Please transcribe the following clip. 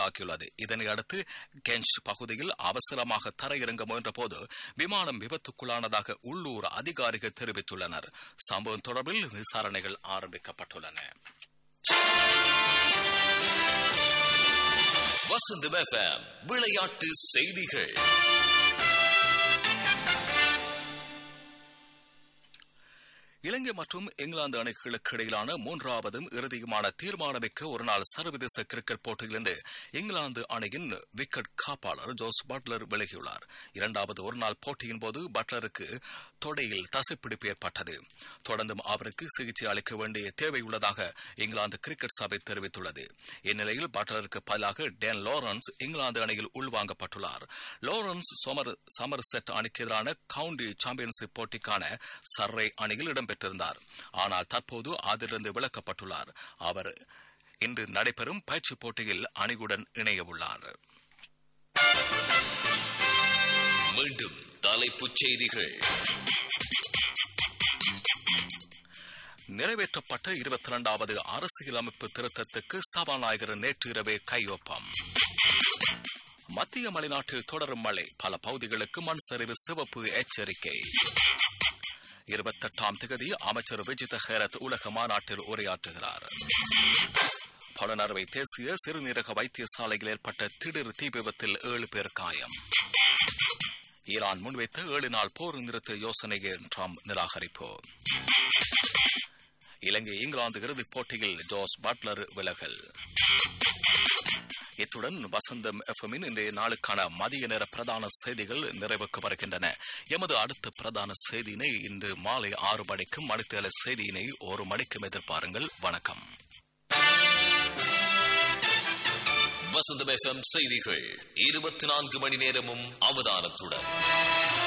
உள்ளாக்கியுள்ளது இதனை அடுத்து கெஞ்ச் பகுதியில் அவசரமாக தரையிறங்க முயன்றபோது விமானம் விபத்துக்குள்ளானதாக உள்ளூர் அதிகாரிகள் தெரிவித்துள்ளனர் சம்பவம் தொடர்பில் விசாரணைகள் ஆரம்பிக்கப்பட்டுள்ளன வசந்தம் எஃப்எம் விளையாட்டு செய்திகள் இலங்கை மற்றும் இங்கிலாந்து அணிகளுக்கு இடையிலான மூன்றாவதும் இறுதியுமான தீர்மானமிக்க ஒருநாள் சர்வதேச கிரிக்கெட் போட்டியிலிருந்து இங்கிலாந்து அணியின் விக்கெட் காப்பாளர் ஜோஸ் பட்லர் விலகியுள்ளார் இரண்டாவது ஒருநாள் போட்டியின் போது பட்லருக்கு தொடையில் தசைப்பிடிப்பு ஏற்பட்டது தொடர்ந்தும் அவருக்கு சிகிச்சை அளிக்க வேண்டிய தேவை உள்ளதாக இங்கிலாந்து கிரிக்கெட் சபை தெரிவித்துள்ளது இந்நிலையில் பட்லருக்கு பதிலாக டேன் லாரன்ஸ் இங்கிலாந்து அணியில் உள்வாங்கப்பட்டுள்ளார் லாரன்ஸ் சமர் சமர்செட் அணிக்கு எதிரான கவுண்டி சாம்பியன்ஷிப் போட்டிக்கான சர்ரை அணியில் இடம்பெற்றிருந்தார் ஆனால் தற்போது அதிலிருந்து விலக்கப்பட்டுள்ளார் அவர் இன்று நடைபெறும் பயிற்சி போட்டியில் அணியுடன் இணையவுள்ளார் மீண்டும் தலைப்புச் செய்திகள் நிறைவேற்றப்பட்ட இருபத்தி இரண்டாவது அரசியலமைப்பு திருத்தத்துக்கு சபாநாயகர் நேற்று இரவே கையொப்பம் மத்திய மலைநாட்டில் தொடரும் மழை பல பகுதிகளுக்கு மண் சரிவு சிவப்பு எச்சரிக்கை இருபத்தெட்டாம் திகதி அமைச்சர் விஜித ஹேரத் உலக மாநாட்டில் உரையாற்றுகிறார் பொலனறுவை தேசிய சிறுநீரக வைத்தியசாலையில் ஏற்பட்ட திடீர் தீ விபத்தில் ஏழு பேர் காயம் ஈரான் முன்வைத்த ஏழு நாள் போர் நிறுத்த யோசனையை ட்ரம்ப் நிராகரிப்பு இலங்கை இங்கிலாந்து இறுதிப் போட்டியில் ஜோஸ் பட்லர் விலகல் இத்துடன் வசந்தம் எஃப்எம்மின் இன்றைய நாளுக்கான மதிய நேர பிரதான செய்திகள் நிறைவுக்கு வருகின்றன எமது அடுத்த பிரதான செய்தியினை இன்று மாலை ஆறு மணிக்கும் அடுத்த செய்தியினை ஒரு மணிக்கும் எதிர்பாருங்கள் வணக்கம் வசந்தம் எஃப்எம் செய்திகள் இருபத்தி நான்கு மணி நேரமும் அவதானத்துடன்